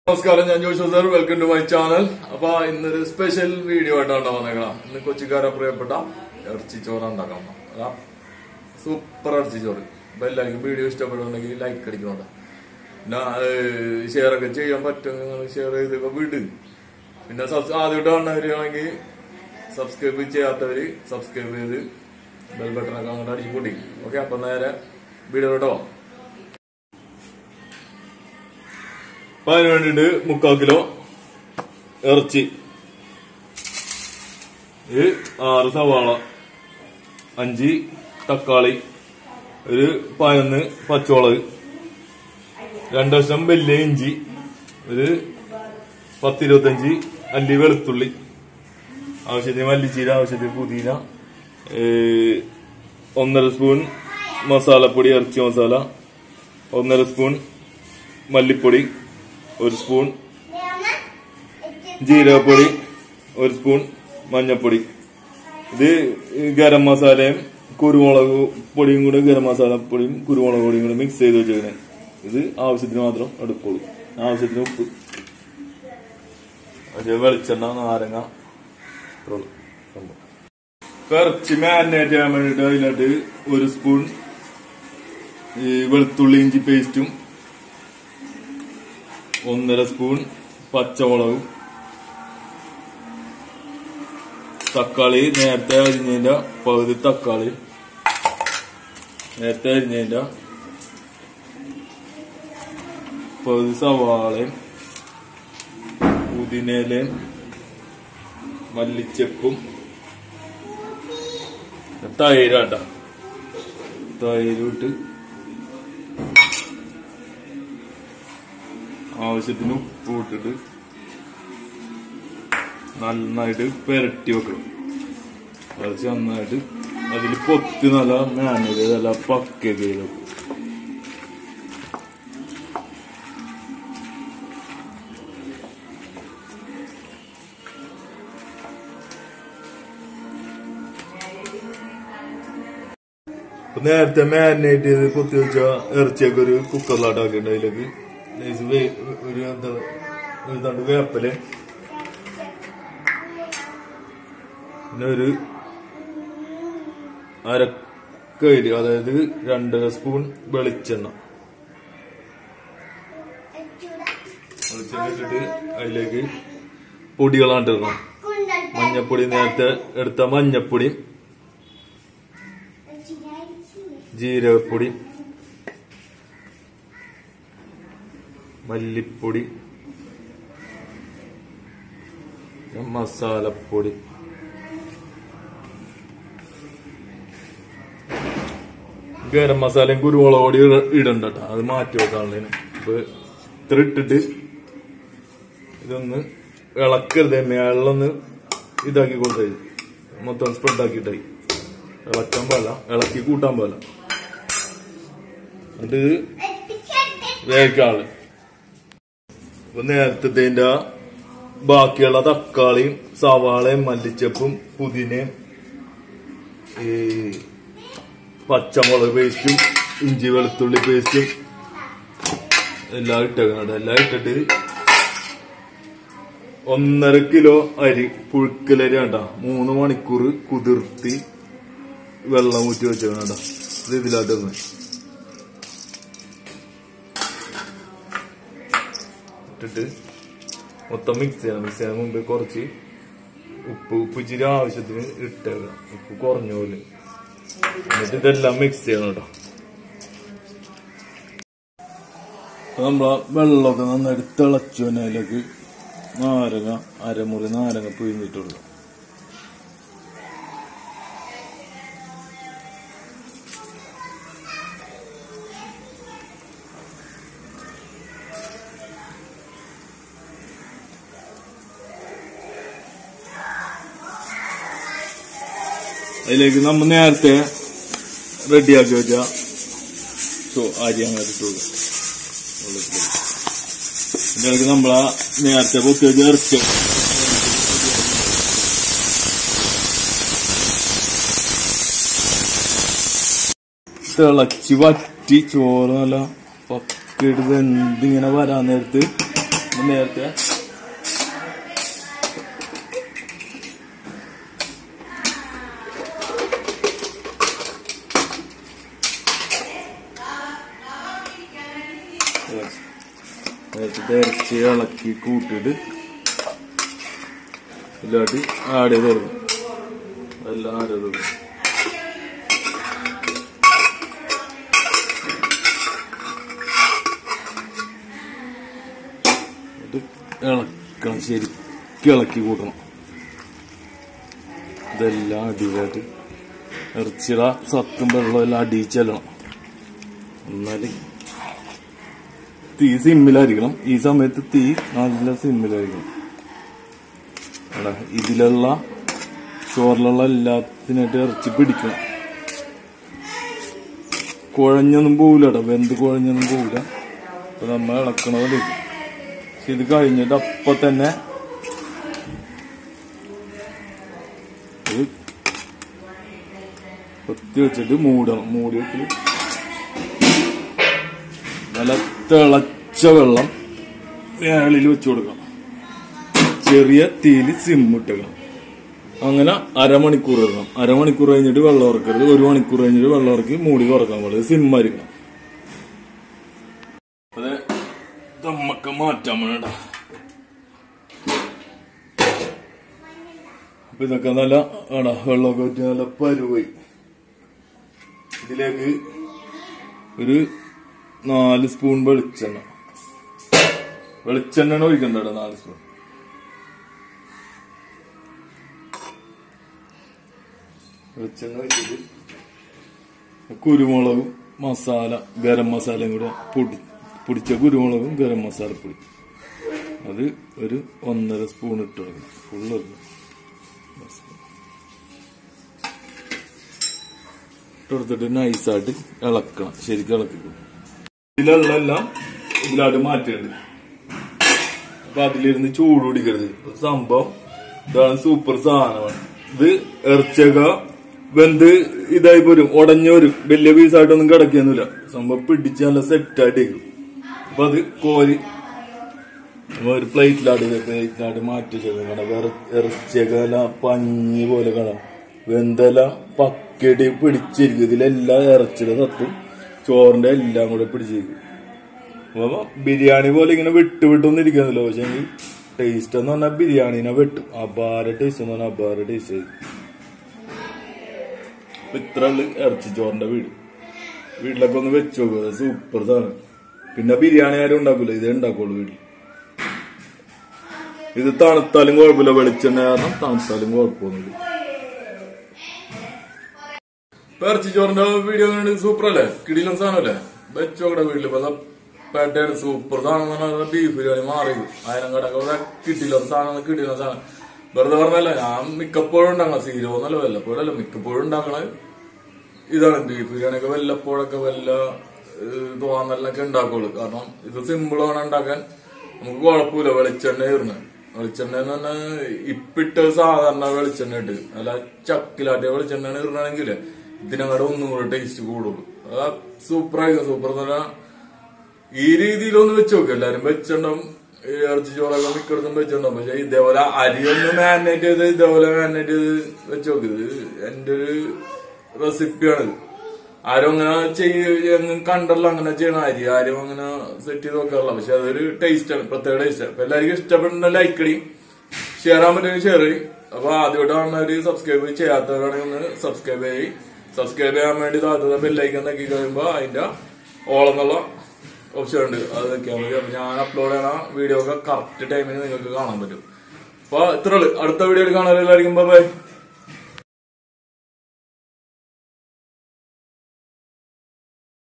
നമസ്കാരം ഞാൻ Josho sir welcome to my channel അപ്പൊ ഇന്നൊരു സ്പെഷ്യൽ വീഡിയോ ആയിട്ടാണ് വന്നേക്കണം ഇന്ന് കൊച്ചിക്കാരെ പ്രിയപ്പെട്ട ഇറച്ചിച്ചോറ് ഉണ്ടാക്കാം അതാ സൂപ്പർ ഇറച്ചിച്ചോറ് അപ്പൊ എല്ലാവർക്കും വീഡിയോ ഇഷ്ടപ്പെടുന്നുണ്ടെങ്കിൽ ലൈക്ക് അടിക്കുന്നുണ്ട് പിന്നെ ഷെയർ ഒക്കെ ചെയ്യാൻ പറ്റുമെങ്കിൽ ഷെയർ ചെയ്തൊക്കെ വിട് പിന്നെ സബ്സ് ആദ്യമായിട്ട് കാണുന്നവരാണെങ്കിൽ സബ്സ്ക്രൈബ് ചെയ്യാത്തവര് സബ്സ്ക്രൈബ് ചെയ്ത് ബെൽ ബട്ടണൊക്കെ അങ്ങോട്ട് അടിച്ചു കൂട്ടി ഓക്കെ അപ്പൊ നേരെ വീഡിയോ കേട്ടോ അപ്പൊ അതിന് വേണ്ടിട്ട് മുക്കാൽ കിലോ ഇറച്ചി ഒരു ആറ് സവാള അഞ്ച് തക്കാളി ഒരു പതിനൊന്ന് പച്ചമുളക് രണ്ടു വർഷം വലിയ ഇഞ്ചി ഒരു പത്തിരുപത്തഞ്ച് അല്ലി വെളുത്തുള്ളി ആവശ്യത്തിന് മല്ലിച്ചീര ആവശ്യത്തിന് പുതിന ഏഹ്, ഒന്നര സ്പൂൺ മസാലപ്പൊടി ഇറച്ചി മസാല ഒന്നര സ്പൂൺ മല്ലിപ്പൊടി ഒരു സ്പൂൺ ജീരകപ്പൊടി ഒരു സ്പൂൺ മഞ്ഞപ്പൊടി ഇത് ഗരം മസാലയും കുരുമുളക് പൊടിയും കൂടെ ഗരം മസാല പൊടിയും കുരുമുളക് പൊടിയും കൂടെ മിക്സ് ചെയ്ത് വെച്ചേക്കണേ ഇത് ആവശ്യത്തിന് മാത്രം എടുക്കുള്ളൂ ആവശ്യത്തിന് ഉപ്പ് അത് വെളിച്ചെണ്ണ നാരങ്ങ ഇത്രേ ഉള്ളൂ സംഭവം. ഇറച്ചി മാരിനേറ്റ് ചെയ്യാൻ വേണ്ടിട്ട് അതിനകത്ത് ഒരു സ്പൂൺ ഈ വെളുത്തുള്ളി ഇഞ്ചി പേസ്റ്റും ഒന്നര സ്പൂൺ പച്ചമുളകും തക്കാളി നേരത്തെ അരിഞ്ഞതിന്റെ പകുതി തക്കാളി നേരത്തെ അരിഞ്ഞതിന്റെ പകുതി സവാളയും പുതിനയിലയും മല്ലിച്ചെപ്പും തൈരാട്ട തൈരിട്ട് ആവശ്യത്തിന് ഉപ്പ് ഇട്ടിട്ട് നന്നായിട്ട് പെരട്ടി വെക്കണം കുറച്ച് നന്നായിട്ട് അതിൽ പൊത്തി നല്ല മാനേജ് നല്ല പക്കൊക്കെ ചെയ്ത് വെക്കും ഇപ്പൊ നേരത്തെ മാരിനേറ്റ് ചെയ്ത് പൊത്തി വെച്ച ഇറച്ചിയൊക്കെ ഒരു കുക്കറിലാട്ടാക്കിണ്ട് അതിലേക്ക് നൈസ് വേ- ഒരു എന്താ ഒരു തണ്ട് വേപ്പല് പിന്നെ ഒരു അരക്കയില് അതായത് രണ്ടര സ്പൂൺ വെളിച്ചെണ്ണ വെളിച്ചെണ്ണ ഇട്ടിട്ട് അതിലേക്ക് പൊടികളാണ്ട് ഇടണം മഞ്ഞപ്പൊടി നേരത്തെ എടുത്ത മഞ്ഞപ്പൊടി ജീരകപ്പൊടി മല്ലിപ്പൊടി മസാലപ്പൊടി ഗരം മസാലയും കുരുമുളക് പൊടി ഇട- ഇടണ്ട ട്ടോ. അത് മാറ്റി വെക്കാനുള്ളതിന് അപ്പൊ ഇത്ര ഇട്ടിട്ട് ഇതൊന്ന് ഇളക്കരുത് മേളിലൊന്ന് ഇതാക്കി കൊടുത്തത് മൊത്തം സ്പ്രെഡ് ആക്കിയിട്ടായി ഇളക്കാൻ പാടില്ല ഇളക്കി കൂട്ടാൻ പാടില്ല അത് വേക്കാള് അപ്പൊ നേരത്തെ ബാക്കിയുള്ള തക്കാളിയും സവാളയും മല്ലിച്ചപ്പും പുതിനയും ഈ പച്ചമുളക് പേസ്റ്റും ഇഞ്ചി വെളുത്തുള്ളി പേസ്റ്റും എല്ലാം ഇട്ടേക്കണം എല്ലാം ഇട്ടിട്ട് ഒന്നര കിലോ അരി പുഴുക്കലരി വേണ്ട മൂന്ന് മണിക്കൂർ കുതിർത്തി വെള്ളം ഊറ്റി വെച്ചേക്കണം കേട്ടോ ഇത് ഇതിലാട്ടിരുന്നു ഇട്ടിട്ട് മൊത്തം മിക്സ് ചെയ്യണം മിക്സ് ചെയ്യാൻ മുമ്പ് കുറച്ച് ഉപ്പ് ഉപ്പ് ഇച്ചിരി ആവശ്യത്തിന് ഇട്ടേക്കണം ഉപ്പ് കുറഞ്ഞ പോലെ എന്നിട്ട് ഇതെല്ലാം മിക്സ് ചെയ്യണം കേട്ടോ അപ്പൊ നമ്മളെ വെള്ളമൊക്കെ നന്നായിട്ട് തിളച്ചു തന്നെ അതിലേക്ക് നാരങ്ങ അരമുറി നാരങ്ങ പിഴിഞ്ഞിട്ടുള്ളു അതിലേക്ക് നമ്മൾ നേരത്തെ റെഡിയാക്കി വെച്ച ചോ അരി അങ്ങനെ ഇട്ടുള്ളൂ ഇതിലേക്ക് നമ്മളാ നേരത്തെ പൊത്തി വെച്ച ഇറച്ചി തിളച്ച് വറ്റി ചോറ് നല്ല പക്കയിട്ട് വെന്തിങ്ങനെ വരാൻ നേരത്ത് ഇത് നേരത്തെ നേരത്തെ ഇറച്ചി ഇളക്കി കൂട്ടിയിട്ട് ഇതിലോട്ട് ആഡ് ചെയ്ത് കൊടുക്കും എല്ലാം ആഡ് ചെയ്ത് കൊടുക്കും ഇത് ഇളക്കണം ശരിക്കും ഇളക്കി കൂട്ടണം ഇതെല്ലാം അടിയിലായിട്ട് ഇറച്ചിയുടെ സത്തും വെള്ളം എല്ലാം അടിയിൽ ചെല്ലണം എന്നാല് തീ സിമ്മിലായിരിക്കണം ഈ സമയത്ത് തീ നല്ല സിമ്മിലായിരിക്കണം എടാ ഇതിലുള്ള ചോറിലുള്ള എല്ലാത്തിനായിട്ട് ഇറച്ചി പിടിക്കണം കുഴഞ്ഞൊന്നും പോവില്ല കേട്ടോ വെന്ത് കുഴഞ്ഞൊന്നും പോവില്ല അപ്പൊ നമ്മൾ ഇളക്കണത് പക്ഷെ ഇത് കഴിഞ്ഞിട്ട് അപ്പൊ തന്നെ ഇത് കൊത്തി വെച്ചിട്ട് മൂടണം മൂടി വെച്ച് നല്ല തിളച്ച വെള്ളം മേളിൽ വെച്ചു കൊടുക്കണം ചെറിയ തീയിൽ സിമ്മിട്ടണം അങ്ങനെ അരമണിക്കൂർ ഇടണം അരമണിക്കൂർ കഴിഞ്ഞിട്ട് വെള്ളം ഇറക്കരുത് ഒരു മണിക്കൂർ കഴിഞ്ഞിട്ട് വെള്ളം ഇറക്കി മൂടി തുറക്കാൻ പാടില്ല സിമ്മായിരിക്കണം അതെ നമ്മക്ക് മാറ്റാൻ വേണ്ട അപ്പൊ ഇതൊക്കെ നല്ല ആടാ വെള്ളമൊക്കെ വെച്ച് നല്ല പരുവായി ഇതിലേക്ക് ഒരു നാല് സ്പൂൺ വെളിച്ചെണ്ണ വെളിച്ചെണ്ണ ഒഴിക്കണ്ട നാല് സ്പൂൺ വെളിച്ചെണ്ണ ഒഴിച്ചിട്ട് കുരുമുളകും മസാല ഗരം മസാലയും കൂടെ പൊടി പൊടിച്ച കുരുമുളകും ഗരം മസാല പൊടി അത് ഒരു ഒന്നര സ്പൂൺ ഇട്ട് കൊടുക്കണം ഫുള്ള് ഇട്ടെടുത്തിട്ട് നൈസായിട്ട് ഇളക്കണം ശരിക്കും ഇളക്കിക്കും ഇതിലെല്ലാം ഇതിലായിട്ട് മാറ്റിയിട്ടുണ്ട് അപ്പൊ അതിലിരുന്ന് ചൂട് പിടിക്കരുത് സംഭവം ഇതാണ് സൂപ്പർ സാധനമാണ് ഇത് ഇറച്ചിയൊക്കെ വെന്ത് ഇതായി പോരും ഉടഞ്ഞു വരും വലിയ പീസായിട്ടൊന്നും കിടക്കൊന്നുമില്ല സംഭവം പിടിച്ച് നല്ല സെറ്റായിട്ട് ഇരിക്കും അപ്പൊ അത് കോരി നമ്മ ഒരു പ്ലേറ്റിലാട്ട് പ്ലേറ്റിലാട്ട് മാറ്റി വെച്ചേക്കണം ഇറച്ചിയൊക്കെ നല്ല പഞ്ഞി പോലെ കാണാം വെന്തെല്ലാം പക്കടി പിടിച്ചിരിക്കും ഇതിലെല്ലാം ഇറച്ചിയുടെ സത്തും ചോറിന്റെ എല്ലാം കൂടെ പിടിച്ചിരിക്കും അപ്പൊ ബിരിയാണി പോലെ ഇങ്ങനെ വിട്ട് വിട്ടൊന്നും ഇരിക്കുന്നില്ല പക്ഷെ ടേസ്റ്റ് എന്ന് പറഞ്ഞാൽ ബിരിയാണിനെ വെട്ടും അപാര ടേസ്റ്റ് എന്ന് പറഞ്ഞാൽ അപാര ടേസ്റ്റ് ഇത്ര ഉള്ളു ഇറച്ചി ചോറിന്റെ വീട് വീട്ടിലൊക്കെ ഒന്ന് വെച്ച് നോക്കുക സൂപ്പർ സാധനം പിന്നെ ബിരിയാണി ആരും ഉണ്ടാക്കൂല ഇതേ ഉണ്ടാക്കുള്ളൂ വീട്ടിൽ ഇത് തണുത്താലും കുഴപ്പമില്ല വെളിച്ചെണ്ണ കാരണം തണുത്താലും കുഴപ്പമൊന്നുമില്ല ഇപ്പൊ ഇറച്ചി ചോറിന്റെ വീഡിയോ സൂപ്പർ അല്ലേ കിടിലൻ സാധനമല്ലേ വെച്ചോക്കടെ വീട്ടില് ഇപ്പൊ പേട്ടയാണ് സൂപ്പർ സാധനം എന്ന് പറഞ്ഞാൽ ബീഫ് ബിരിയാണി മാറി ആയിരം കടക്കെ കിട്ടില്ല സാധനം കിട്ടില്ല സാധനം വെറുതെ പറഞ്ഞല്ല ഞാൻ മിക്കപ്പോഴും ഉണ്ടാക്കണം സീരോ എന്നല്ല വല്ലപ്പോഴല്ല മിക്കപ്പോഴും ഉണ്ടാക്കണത് ഇതാണ് ബീഫ് ബിരിയാണി ഒക്കെ വല്ലപ്പോഴൊക്കെ വല്ല ഏഹ്, തോന്നലിനൊക്കെ ഉണ്ടാക്കുള്ളൂ കാരണം ഇത് സിമ്പിളാണ് ഉണ്ടാക്കാൻ നമുക്ക് കുഴപ്പമില്ല വെളിച്ചെണ്ണ ഇടുന്നത് വെളിച്ചെണ്ണ എന്ന് പറഞ്ഞാൽ ഇപ്പിട്ട് സാധാരണ വെളിച്ചെണ്ണ ഇട്ട് അല്ല ചക്കിലാട്ടിയ വെളിച്ചെണ്ണ ഇടണമെങ്കിൽ ഇതിനങ്ങടെ ഒന്നും കൂടെ ടേസ്റ്റ് കൂടുള്ളൂ അതാ സൂപ്പറായിരിക്കും സൂപ്പർ എന്ന് പറഞ്ഞാൽ ഈ രീതിയിലൊന്ന് വെച്ച് നോക്കും എല്ലാരും വെച്ചിട്ടുണ്ടാവും ഈ ഇറച്ചി ചോറൊക്കെ മിക്കടത്തും വെച്ചിട്ടുണ്ടാവും പക്ഷെ ഇതേപോലെ അരിയൊന്ന് മാരിനേറ്റ് ചെയ്ത് ഇതേപോലെ മാരിനേറ്റ് ചെയ്ത് വെച്ച് നോക്ക് ഇത് എന്റെ ഒരു റെസിപ്പിയാണിത് ആരും അങ്ങനെ ചെയ്യും കണ്ടല്ലോ അങ്ങനെ ചെയ്യണ അരി ആരും അങ്ങനെ സെറ്റ് ചെയ്ത് നോക്കാറില്ല പക്ഷെ അതൊരു ടേസ്റ്റ് ആണ് പ്രത്യേക ടേസ്റ്റ് ആണ് അപ്പൊ എല്ലാവർക്കും ഇഷ്ടപ്പെടുന്ന ലൈക്ക് അടി ഷെയർ ചെയ്യാൻ പറ്റുമെങ്കിൽ ഷെയർ ചെയ്യും അപ്പൊ ആദ്യമായിട്ടാണ് ഒരു സബ്സ്ക്രൈബ് ചെയ്യാത്തവരാണെങ്കിൽ ഒന്ന് സബ്സ്ക്രൈബ് ചെയ്യും സബ്സ്ക്രൈബ് ചെയ്യാൻ വേണ്ടി താഴത്തെ ബെല്ലൈക്കൻ നോക്കി കഴിയുമ്പോ അതിന്റെ ഓളെന്നുള്ള ഓപ്ഷൻ ഉണ്ട് അത് നോക്കിയാൽ മതി അപ്പൊ ഞാൻ അപ്ലോഡ് ചെയ്യണ വീഡിയോ ഒക്കെ കറക്റ്റ് ടൈമിന് നിങ്ങൾക്ക് കാണാൻ പറ്റും അപ്പൊ ഇത്ര അടുത്ത വീഡിയോയിൽ കാണാൻ എല്ലാവർക്കും ബൈ